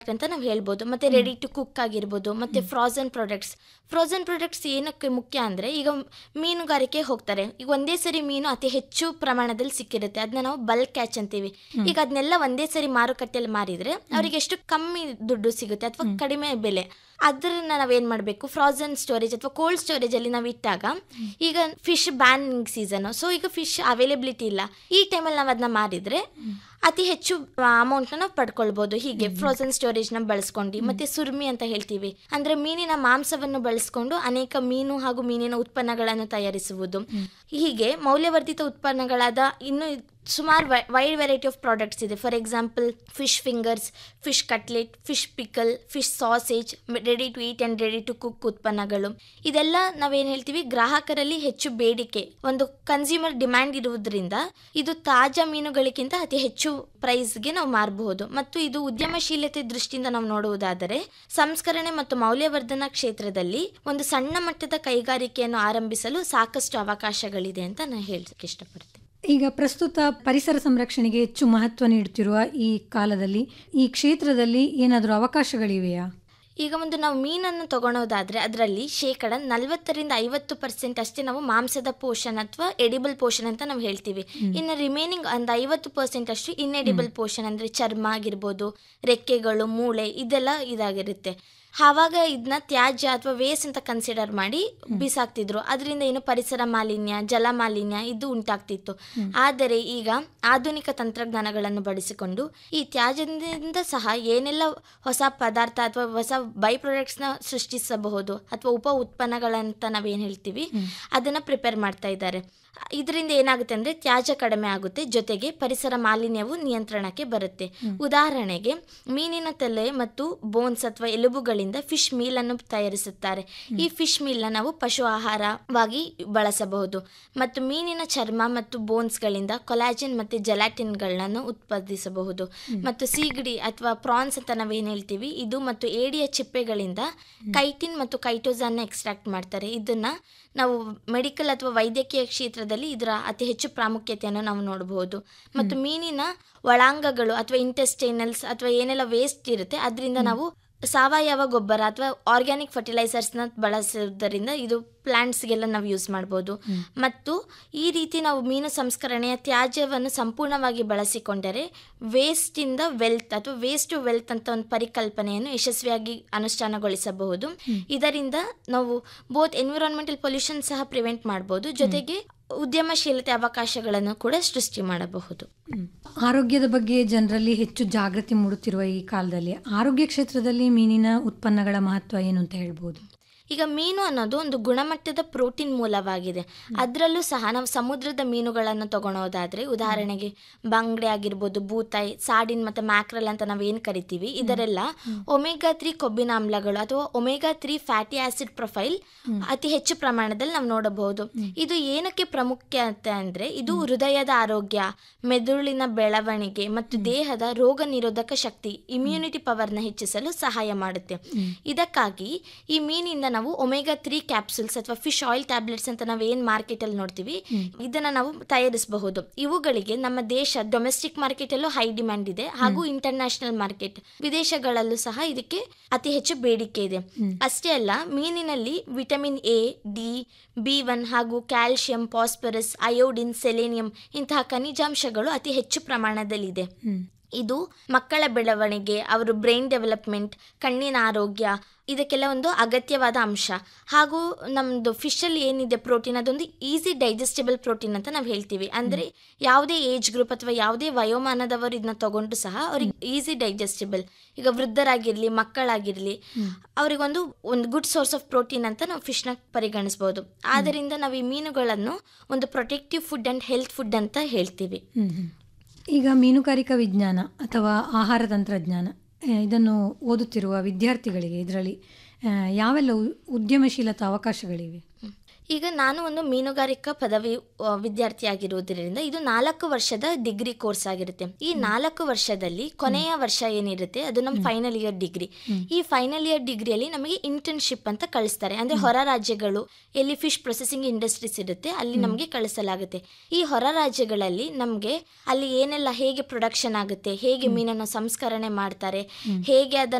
ಅಂತ ನಾವು ಹೇಳ್ಬೋದು ಮತ್ತೆ ರೆಡಿ ಟು ಕುಕ್ ಆಗಿರ್ಬೋದು ಮತ್ತೆ ಫ್ರೋಸನ್ ಪ್ರಾಡಕ್ಟ್ಸ್ ಫ್ರೋಸನ್ ಪ್ರಾಡಕ್ಟ್ಸ್ ಏನಕ್ಕೆ ಮುಖ್ಯ ಅಂದರೆ ಈಗ ಮೀನುಗಾರಿಕೆ ಹೋಗ್ತಾರೆ ಈಗ ಒಂದೇ ಸರಿ ಮೀನು ಅತಿ ಹೆಚ್ಚು ಪ್ರಮಾಣದಲ್ಲಿ ಸಿಕ್ಕಿರುತ್ತೆ ಅದನ್ನ ನಾವು ಬಲ್ಕ್ ಕ್ಯಾಚ್ ಅಂತೀವಿ ಈಗ ಅದನ್ನೆಲ್ಲ ಒಂದೇ ಸರಿ ಮಾರುಕಟ್ಟೆಯಲ್ಲಿ ಮಾರಿದ್ರೆ ಅವರಿಗೆ ಎಷ್ಟು ಕಮ್ಮಿ ದುಡ್ಡು ಸಿಗುತ್ತೆ ಅಥವಾ ಕಡಿಮೆ ಬೆಲೆ ಅದನ್ನ ನಾವೇನು ಮಾಡಬೇಕು ಫ್ರೋಸನ್ ಸ್ಟೋರೇಜ್ ಅಥವಾ ಕೋಲ್ಡ್ ಸ್ಟೋರೇಜಲ್ಲಿ ನಾವು ಇಟ್ಟಾಗ ಈಗ ಫಿಶ್ ಬ್ಯಾನಿಂಗ್ ಸೀಸನ್ ಸೊ ಈಗ ಫಿಶ್ ಅವೈಲೇಬಿಲಿಟಿ ಇಲ್ಲ ಈ ಟೈಮಲ್ಲಿ ನಾವು ಅದನ್ನ ಮಾರಿದ್ರೆ ಅತಿ ಹೆಚ್ಚು ಅಮೌಂಟ್ನ ನಾವು ಪಡ್ಕೊಳ್ಬೋದು ಹೀಗೆ ಫ್ರೋಸನ್ ಸ್ಟೋರೇಜ್ನ ಬಳಸ್ಕೊಂಡು ಮತ್ತೆ ಸುರ್ಮಿ ಅಂತ ಹೇಳ್ತೀವಿ ಅಂದ್ರೆ ಮೀನಿನ ಮಾಂಸವನ್ನು ಬಳಸ್ಕೊಂಡು ಅನೇಕ ಮೀನು ಹಾಗೂ ಮೀನಿನ ಉತ್ಪನ್ನಗಳನ್ನು ತಯಾರಿಸುವುದು ಹೀಗೆ ಮೌಲ್ಯವರ್ಧಿತ ಉತ್ಪನ್ನಗಳಾದ ಇನ್ನು ಸುಮಾರು ವೈಡ್ ವೆರೈಟಿ ಆಫ್ ಪ್ರಾಡಕ್ಟ್ಸ್ ಇದೆ for example fish fingers fish cutlet fish pickle fish sausage ready to eat and ready to cook ಉತ್ಪನ್ನಗಳು ಇದೆಲ್ಲ ನಾವೇನು ಹೇಳ್ತೀವಿ ಗ್ರಾಹಕರಲ್ಲಿ ಹೆಚ್ಚು ಬೇಡಿಕೆ ಒಂದು ಕನ್ಸ್ಯೂಮರ್ ಡಿಮ್ಯಾಂಡ್ ಇರುವುದರಿಂದ ಇದು ತಾಜಾ ಮೀನುಗಳಿಗಿಂತ ಅತಿ ಹೆಚ್ಚು ಪ್ರೈಸ್ಗೆ ನಾವು ಮಾರಬಹುದು ಮತ್ತು ಇದು ಉದ್ಯಮಶೀಲತೆ ದೃಷ್ಟಿಯಿಂದ ನಾವು ನೋಡುವುದಾದರೆ ಸಂಸ್ಕರಣೆ ಮತ್ತು ಮೌಲ್ಯವರ್ಧನಾ ಕ್ಷೇತ್ರದಲ್ಲಿ ಒಂದು ಸಣ್ಣ ಮಟ್ಟದ ಕೈಗಾರಿಕೆಯನ್ನು ಆರಂಭಿಸಲು ಸಾಕಷ್ಟು ಅವಕಾಶಗಳಿದೆ ಅಂತ ನಾನು ಹೇಳಕ್ಕೆ ಇಷ್ಟಪಡ್ತೀನಿ ಈಗ ಪ್ರಸ್ತುತ ಪರಿಸರ ಸಂರಕ್ಷಣೆಗೆ ಹೆಚ್ಚು ಮಹತ್ವ ನೀಡುತ್ತಿರುವ ಈ ಕಾಲದಲ್ಲಿ ಈ ಕ್ಷೇತ್ರದಲ್ಲಿ ಏನಾದರೂ ಅವಕಾಶಗಳಿವೆಯಾ ಈಗ ಒಂದು ನಾವು ಮೀನನ್ನು ತಗೊಳೋದಾದ್ರೆ ಅದರಲ್ಲಿ ಶೇಕಡ ನಲವತ್ತರಿಂದ ಐವತ್ತು ಪರ್ಸೆಂಟ್ ಅಷ್ಟೇ ನಾವು ಮಾಂಸದ ಪೋಷನ್ ಅಥವಾ ಎಡಿಬಲ್ ಪೋಷನ್ ಅಂತ ನಾವು ಹೇಳ್ತೀವಿ ಇನ್ನು ರಿಮೈನಿಂಗ್ ಒಂದು ಐವತ್ತು ಪರ್ಸೆಂಟ್ ಅಷ್ಟು ಇನ್ಎಡಿಬಲ್ ಪೋಷನ್ ಅಂದ್ರೆ ಚರ್ಮ ಆಗಿರ್ಬೋದು ರೆಕ್ಕೆಗಳು ಮೂಳೆ ಇದೆಲ್ಲ ಇದಾಗಿರುತ್ತೆ ಆವಾಗ ಇದನ್ನ ತ್ಯಾಜ್ಯ ಅಥವಾ ವೇಸ್ಟ್ ಅಂತ ಕನ್ಸಿಡರ್ ಮಾಡಿ ಬಿಸಾಕ್ತಿದ್ರು ಅದರಿಂದ ಏನು ಪರಿಸರ ಮಾಲಿನ್ಯ ಜಲ ಮಾಲಿನ್ಯ ಇದು ಉಂಟಾಗ್ತಿತ್ತು ಆದರೆ ಈಗ ಆಧುನಿಕ ತಂತ್ರಜ್ಞಾನಗಳನ್ನು ಬಳಸಿಕೊಂಡು ಈ ತ್ಯಾಜ್ಯದಿಂದ ಸಹ ಏನೆಲ್ಲ ಹೊಸ ಪದಾರ್ಥ ಅಥವಾ ಹೊಸ ಬೈ ಪ್ರಾಡಕ್ಟ್ಸ್ನ ಸೃಷ್ಟಿಸಬಹುದು ಅಥವಾ ಉಪ ಉತ್ಪನ್ನಗಳಂತ ನಾವೇನು ಹೇಳ್ತೀವಿ ಅದನ್ನು ಪ್ರಿಪೇರ್ ಮಾಡ್ತಾ ಇದ್ದಾರೆ ಇದರಿಂದ ಏನಾಗುತ್ತೆ ಅಂದರೆ ತ್ಯಾಜ್ಯ ಕಡಿಮೆ ಆಗುತ್ತೆ ಜೊತೆಗೆ ಪರಿಸರ ಮಾಲಿನ್ಯವು ನಿಯಂತ್ರಣಕ್ಕೆ ಬರುತ್ತೆ ಉದಾಹರಣೆಗೆ ಮೀನಿನ ತಲೆ ಮತ್ತು ಬೋನ್ಸ್ ಅಥವಾ ಎಲುಬುಗಳಿಂದ ಫಿಶ್ ಮೀಲನ್ನು ತಯಾರಿಸುತ್ತಾರೆ ಈ ಫಿಶ್ ಮೀಲ್ನ ನಾವು ಪಶು ಆಹಾರವಾಗಿ ಬಳಸಬಹುದು ಮತ್ತು ಮೀನಿನ ಚರ್ಮ ಮತ್ತು ಬೋನ್ಸ್ಗಳಿಂದ ಕೊಲಾಜಿನ್ ಮತ್ತು ಜೆಲಾಟಿನ್ಗಳನ್ನು ಉತ್ಪಾದಿಸಬಹುದು ಮತ್ತು ಸೀಗಡಿ ಅಥವಾ ಪ್ರಾನ್ಸ್ ಅಂತ ನಾವೇನು ಹೇಳ್ತೀವಿ ಇದು ಮತ್ತು ಏಡಿಯ ಚಿಪ್ಪೆಗಳಿಂದ ಕೈಟಿನ್ ಮತ್ತು ಕೈಟೋಸಾನ್ನ ಎಕ್ಸ್ಟ್ರಾಕ್ಟ್ ಮಾಡ್ತಾರೆ ಇದನ್ನ ನಾವು ಮೆಡಿಕಲ್ ಅಥವಾ ವೈದ್ಯಕೀಯ ಕ್ಷೇತ್ರದಲ್ಲಿ ಇದರ ಅತಿ ಹೆಚ್ಚು ಪ್ರಾಮುಖ್ಯತೆಯನ್ನು ನಾವು ನೋಡಬಹುದು ಮತ್ತು ಮೀನಿನ ಒಳಾಂಗಗಳು ಅಥವಾ ಇಂಟೆಸ್ಟೈನಲ್ಸ್ ಅಥವಾ ಏನೆಲ್ಲ ವೇಸ್ಟ್ ಇರುತ್ತೆ ಅದರಿಂದ ನಾವು ಸಾವಯವ ಗೊಬ್ಬರ ಅಥವಾ ಆರ್ಗ್ಯಾನಿಕ್ ಫರ್ಟಿಲೈಸರ್ಸ್ನ ಬಳಸೋದರಿಂದ ಇದು ಪ್ಲಾಂಟ್ಸ್ಗೆಲ್ಲ ನಾವು ಯೂಸ್ ಮಾಡ್ಬೋದು ಮತ್ತು ಈ ರೀತಿ ನಾವು ಮೀನು ಸಂಸ್ಕರಣೆಯ ತ್ಯಾಜ್ಯವನ್ನು ಸಂಪೂರ್ಣವಾಗಿ ಬಳಸಿಕೊಂಡರೆ ವೇಸ್ಟಿಂದ ವೆಲ್ತ್ ಅಥವಾ ವೇಸ್ಟ್ ಟು ವೆಲ್ತ್ ಅಂತ ಒಂದು ಪರಿಕಲ್ಪನೆಯನ್ನು ಯಶಸ್ವಿಯಾಗಿ ಅನುಷ್ಠಾನಗೊಳಿಸಬಹುದು ಇದರಿಂದ ನಾವು ಬೋತ್ ಎನ್ವಿರಾನ್ಮೆಂಟಲ್ ಪೊಲ್ಯೂಷನ್ ಸಹ ಪ್ರಿವೆಂಟ್ ಮಾಡ್ಬೋದು ಜೊತೆಗೆ ಉದ್ಯಮಶೀಲತೆ ಅವಕಾಶಗಳನ್ನು ಕೂಡ ಸೃಷ್ಟಿ ಮಾಡಬಹುದು ಆರೋಗ್ಯದ ಬಗ್ಗೆ ಜನರಲ್ಲಿ ಹೆಚ್ಚು ಜಾಗೃತಿ ಮೂಡುತ್ತಿರುವ ಈ ಕಾಲದಲ್ಲಿ ಆರೋಗ್ಯ ಕ್ಷೇತ್ರದಲ್ಲಿ ಮೀನಿನ ಉತ್ಪನ್ನಗಳ ಮಹತ್ವ ಏನು ಅಂತ ಹೇಳ್ಬೋದು ಈಗ ಮೀನು ಅನ್ನೋದು ಒಂದು ಗುಣಮಟ್ಟದ ಪ್ರೋಟೀನ್ ಮೂಲವಾಗಿದೆ ಅದರಲ್ಲೂ ಸಹ ನಾವು ಸಮುದ್ರದ ಮೀನುಗಳನ್ನು ತಗೊಳೋದಾದ್ರೆ ಉದಾಹರಣೆಗೆ ಬಂಗಡೆ ಆಗಿರ್ಬೋದು ಬೂತಾಯಿ ಸಾಡಿನ್ ಮತ್ತು ಮ್ಯಾಕ್ರಲ್ ಅಂತ ನಾವೇನು ಕರಿತೀವಿ ಇದರೆಲ್ಲ ಒಮೆಗಾ ತ್ರೀ ಕೊಬ್ಬಿನಾಮ್ಲಗಳು ಅಥವಾ omega three fatty acid profile ಅತಿ ಹೆಚ್ಚು ಪ್ರಮಾಣದಲ್ಲಿ ನಾವು ನೋಡಬಹುದು ಇದು ಏನಕ್ಕೆ ಪ್ರಾಮುಖ್ಯತೆ ಅಂದ್ರೆ ಇದು ಹೃದಯದ ಆರೋಗ್ಯ ಮೆದುಳಿನ ಬೆಳವಣಿಗೆ ಮತ್ತು ದೇಹದ ರೋಗ ನಿರೋಧಕ ಶಕ್ತಿ ಇಮ್ಯುನಿಟಿ ಪವರ್ನ ಹೆಚ್ಚಿಸಲು ಸಹಾಯ ಮಾಡುತ್ತೆ ಇದಕ್ಕಾಗಿ ಈ ಮೀನಿಂದ ನಾವು ಒಮೆಗಾ ತ್ರೀ ಕ್ಯಾಪ್ಸುಲ್ಸ್ ಅಥವಾ ಫಿಶ್ ಆಯಿಲ್ ಟ್ಯಾಬ್ಲೆಟ್ಸ್ ಅಂತ ನಾವು ಏನು ಮಾರ್ಕೆಟಲ್ಲಿ ನೋಡ್ತೀವಿ ಇದನ್ನ ನಾವು ತಯಾರಿಸಬಹುದು ಇವುಗಳಿಗೆ ನಮ್ಮ ದೇಶ ಡೊಮೆಸ್ಟಿಕ್ ಮಾರ್ಕೆಟಲ್ಲೂ ಹೈ ಡಿಮ್ಯಾಂಡ್ ಇದೆ ಹಾಗೂ ಇಂಟರ್ನ್ಯಾಷನಲ್ ಮಾರ್ಕೆಟ್ ವಿದೇಶಗಳಲ್ಲೂ ಸಹ ಇದಕ್ಕೆ ಅತಿ ಹೆಚ್ಚು ಬೇಡಿಕೆ ಇದೆ ಅಷ್ಟೇ ಅಲ್ಲ ಮೀನಿನಲ್ಲಿ vitamin A D B one ಹಾಗೂ ಕ್ಯಾಲ್ಶಿಯಂ ಫಾಸ್ಫರಸ್ ಅಯೋಡಿನ್ ಸೆಲೇನಿಯಂ ಇಂತಹ ಖನಿಜಾಂಶಗಳು ಅತಿ ಹೆಚ್ಚು ಪ್ರಮಾಣದಲ್ಲಿದೆ ಇದು ಮಕ್ಕಳ ಬೆಳವಣಿಗೆ ಅವರು ಬ್ರೈನ್ ಡೆವಲಪ್ಮೆಂಟ್ ಕಣ್ಣಿನ ಆರೋಗ್ಯ ಇದಕ್ಕೆಲ್ಲ ಒಂದು ಅಗತ್ಯವಾದ ಅಂಶ ಹಾಗೂ ನಮ್ಮದು ಫಿಶಲ್ಲಿ ಏನಿದೆ ಪ್ರೋಟೀನ್ ಅದೊಂದು ಈಸಿ ಡೈಜೆಸ್ಟಿಬಲ್ ಪ್ರೋಟೀನ್ ಅಂತ ನಾವು ಹೇಳ್ತೀವಿ ಅಂದರೆ ಯಾವುದೇ ಏಜ್ ಗ್ರೂಪ್ ಅಥವಾ ಯಾವುದೇ ವಯೋಮಾನದವರು ಇದನ್ನ ತಗೊಂಡು ಸಹ ಅವ್ರಿಗೆ ಈಸಿ ಡೈಜೆಸ್ಟಿಬಲ್ ಈಗ ವೃದ್ಧರಾಗಿರಲಿ ಮಕ್ಕಳಾಗಿರಲಿ ಅವರಿಗೊಂದು ಒಂದು ಗುಡ್ ಸೋರ್ಸ್ ಆಫ್ ಪ್ರೋಟೀನ್ ಅಂತ ನಾವು ಫಿಶ್ನ ಪರಿಗಣಿಸ್ಬೋದು ಆದ್ದರಿಂದ ನಾವು ಈ ಮೀನುಗಳನ್ನು ಒಂದು protective food and health food ಅಂತ ಹೇಳ್ತೀವಿ ಈಗ ಮೀನುಗಾರಿಕಾ ವಿಜ್ಞಾನ ಅಥವಾ ಆಹಾರ ತಂತ್ರಜ್ಞಾನ ಆ, ಇದನ್ನು ಓದುತ್ತಿರುವ ವಿದ್ಯಾರ್ಥಿಗಳಿಗೆ ಇದರಲ್ಲಿ ಆ, ಯಾವೆಲ್ಲ ಉ- ಉದ್ಯಮಶೀಲತಾ ಅವಕಾಶಗಳಿವೆ ಈಗ ನಾನು ಒಂದು ಮೀನುಗಾರಿಕಾ ಪದವಿ ಆ, ವಿದ್ಯಾರ್ಥಿಯಾಗಿರುವುದರಿಂದ ಇದು ನಾಲ್ಕು ವರ್ಷದ ಡಿಗ್ರಿ ಕೋರ್ಸ್ ಆಗಿರುತ್ತೆ ಈ ನಾಲ್ಕು ವರ್ಷದಲ್ಲಿ ಕೊನೆಯ ವರ್ಷ ಏನಿರುತ್ತೆ ಅದು ನಮ್ಮ ಫೈನಲ್ ಇಯರ್ ಡಿಗ್ರಿ ಈ ಫೈನಲ್ ಇಯರ್ ಡಿಗ್ರಿಯಲ್ಲಿ ನಮಗೆ ಇಂಟರ್ನ್ಶಿಪ್ ಅಂತ ಕಳಿಸ್ತಾರೆ ಅಂದ್ರೆ ಹೊರ ರಾಜ್ಯಗಳು ಎಲ್ಲಿ ಫಿಶ್ ಪ್ರೊಸೆಸಿಂಗ್ ಇಂಡಸ್ಟ್ರೀಸ್ ಇರುತ್ತೆ ಅಲ್ಲಿ ನಮಗೆ ಕಳಿಸಲಾಗುತ್ತೆ ಈ ಹೊರ ರಾಜ್ಯಗಳಲ್ಲಿ ನಮಗೆ ಅಲ್ಲಿ ಏನೆಲ್ಲ ಹೇಗೆ ಪ್ರೊಡಕ್ಷನ್ ಆಗುತ್ತೆ ಹೇಗೆ ಮೀನನ್ನು ಸಂಸ್ಕರಣೆ ಮಾಡ್ತಾರೆ ಹೇಗೆ ಅದನ್ನ